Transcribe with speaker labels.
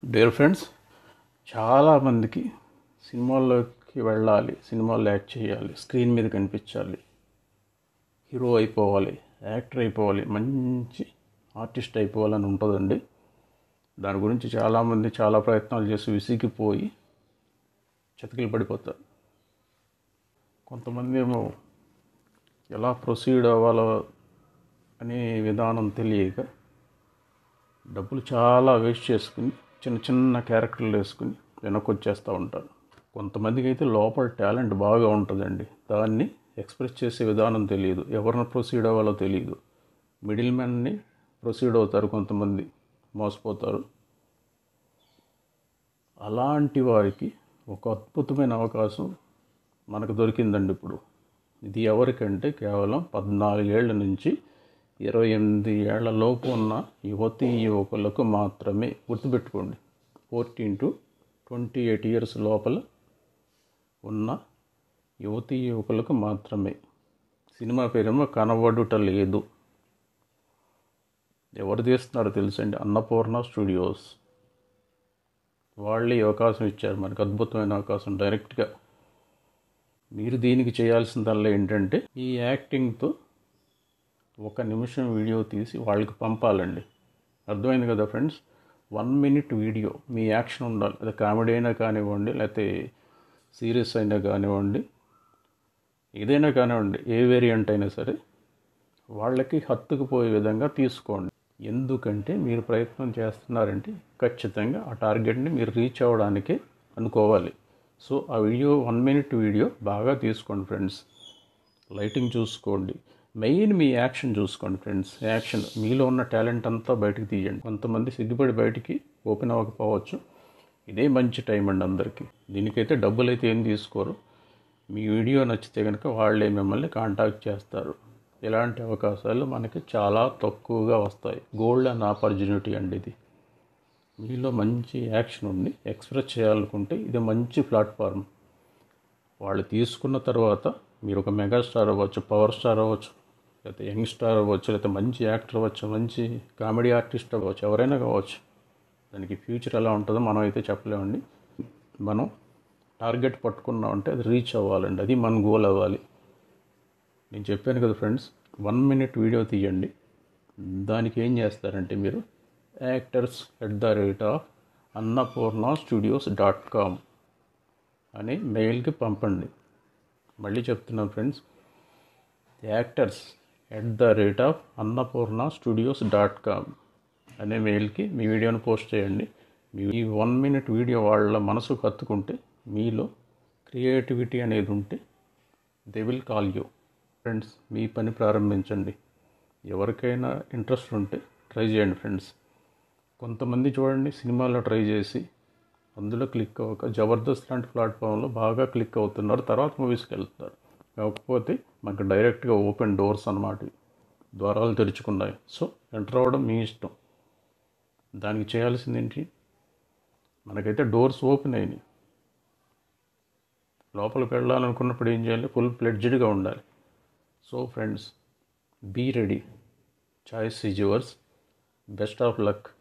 Speaker 1: dear friends చాలామందికి సినిమాల్లోకి వెళ్ళాలి సినిమాల్లో యాక్ట్ చేయాలి స్క్రీన్ మీద కనిపించాలి హీరో అయిపోవాలి యాక్టర్ అయిపోవాలి మంచి ఆర్టిస్ట్ అయిపోవాలని ఉంటుందండి దాని గురించి చాలామంది చాలా ప్రయత్నాలు చేసి విసిగిపోయి చతికిలు పడిపోతారు కొంతమంది ఏమో ఎలా ప్రొసీడ్ అవ్వాలో అనే విధానం తెలియక డబ్బులు చాలా వేస్ట్ చేసుకుని చిన్న చిన్న క్యారెక్టర్లు వేసుకుని వెనక్కి వచ్చేస్తూ ఉంటారు కొంతమందికి అయితే లోపల టాలెంట్ బాగా ఉంటుందండి దాన్ని ఎక్స్ప్రెస్ చేసే విధానం తెలియదు ఎవరిని ప్రొసీడ్ అవ్వాలో తెలియదు మిడిల్ మ్యాన్ని ప్రొసీడ్ అవుతారు కొంతమంది మోసపోతారు అలాంటి వారికి ఒక అద్భుతమైన అవకాశం మనకు దొరికిందండి ఇప్పుడు ఇది ఎవరికంటే కేవలం పద్నాలుగేళ్ల నుంచి ఇరవై ఎనిమిది ఏళ్ల లోపు ఉన్న యువతీ యువకులకు మాత్రమే గుర్తుపెట్టుకోండి fourteen to twenty eight years లోపల ఉన్న యువతీ యువకులకు మాత్రమే సినిమా పేరేమో కనబడుట లేదు ఎవరు తీస్తున్నారో తెలుసండి అన్నపూర్ణ స్టూడియోస్ వాళ్ళే ఈ అవకాశం ఇచ్చారు మనకు అద్భుతమైన అవకాశం డైరెక్ట్గా మీరు దీనికి చేయాల్సిందల్లా ఏంటంటే ఈ యాక్టింగ్తో ఒక నిమిషం వీడియో తీసి వాళ్ళకి పంపాలండి అర్థమైంది కదా ఫ్రెండ్స్ వన్ మినిట్ వీడియో మీ యాక్షన్ ఉండాలి అది కామెడీ అయినా కానివ్వండి లేకపోతే సీరియస్ అయినా కానివ్వండి ఏదైనా కానివ్వండి ఏ వేరియంట్ అయినా సరే వాళ్ళకి హత్తుకుపోయే విధంగా తీసుకోండి ఎందుకంటే మీరు ప్రయత్నం చేస్తున్నారంటే ఖచ్చితంగా ఆ టార్గెట్ని మీరు రీచ్ అవ్వడానికి అనుకోవాలి సో ఆ వీడియో వన్ మినిట్ వీడియో బాగా తీసుకోండి ఫ్రెండ్స్ లైటింగ్ చూసుకోండి మెయిన్ మీ యాక్షన్ చూసుకోండి ఫ్రెండ్స్ యాక్షన్ మీలో ఉన్న టాలెంట్ అంతా బయటకు తీయండి కొంతమంది సిగ్గుపడి బయటికి ఓపెన్ అవ్వకపోవచ్చు ఇదే మంచి టైం అండి అందరికీ దీనికైతే డబ్బులు అయితే ఏం తీసుకోరు మీ వీడియో నచ్చితే కనుక వాళ్ళే మిమ్మల్ని కాంటాక్ట్ చేస్తారు ఇలాంటి అవకాశాలు మనకి చాలా తక్కువగా వస్తాయి గోల్డ్ అండ్ ఆపర్చునిటీ అండి ఇది మీలో మంచి యాక్షన్ ఉంది ఎక్స్ప్రెస్ చేయాలనుకుంటే ఇది మంచి ప్లాట్ఫామ్ వాళ్ళు తీసుకున్న తర్వాత మీరు ఒక మెగాస్టార్ అవ్వచ్చు పవర్ స్టార్ అవ్వచ్చు లేకపోతే యంగ్ స్టార్ అవ్వచ్చు లేకపోతే మంచి యాక్టర్ అవ్వచ్చు మంచి కామెడీ ఆర్టిస్ట్ అవ్వచ్చు ఎవరైనా కావచ్చు దానికి ఫ్యూచర్ ఎలా ఉంటుందో మనం అయితే చెప్పలేమండి మనం టార్గెట్ పట్టుకున్నామంటే అది రీచ్ అవ్వాలండి అది మన గోల్ అవ్వాలి నేను చెప్పాను కదా ఫ్రెండ్స్ వన్ మినిట్ వీడియో తీయండి దానికి ఏం చేస్తారంటే మీరు actors at the rate of Annapurna studios dot com అని మెయిల్కి పంపండి మళ్ళీ చెప్తున్నాను friends actors at the rate of Annapurna studios dot com అనే మెయిల్కి మీ వీడియోని పోస్ట్ చేయండి మీ ఈ వన్ మినిట్ వీడియో వాళ్ళ మనసుకు హత్తుకుంటే మీలో క్రియేటివిటీ అనేది ఉంటే they will call you friends మీ పని ప్రారంభించండి ఎవరికైనా ఇంట్రెస్ట్ ఉంటే ట్రై చేయండి ఫ్రెండ్స్ కొంతమంది చూడండి సినిమాలో ట్రై చేసి అందులో క్లిక్ అవ్వక జబర్దస్త్ లాంటి ప్లాట్ఫామ్లో బాగా క్లిక్ అవుతున్నారు తర్వాత మూవీస్కి వెళ్తున్నారు కాకపోతే మనకు డైరెక్ట్గా ఓపెన్ డోర్స్ అన్నమాట ద్వారాలు తెరుచుకున్నాయి సో ఎంటర్ అవ్వడం మీ ఇష్టం దానికి చేయాల్సింది ఏంటి మనకైతే డోర్స్ ఓపెన్ అయినాయి లోపలికి వెళ్ళాలనుకున్నప్పుడు ఏం చేయాలి ఫుల్ ప్లెడ్జ్డ్గా ఉండాలి so friends be ready choice is yours best of luck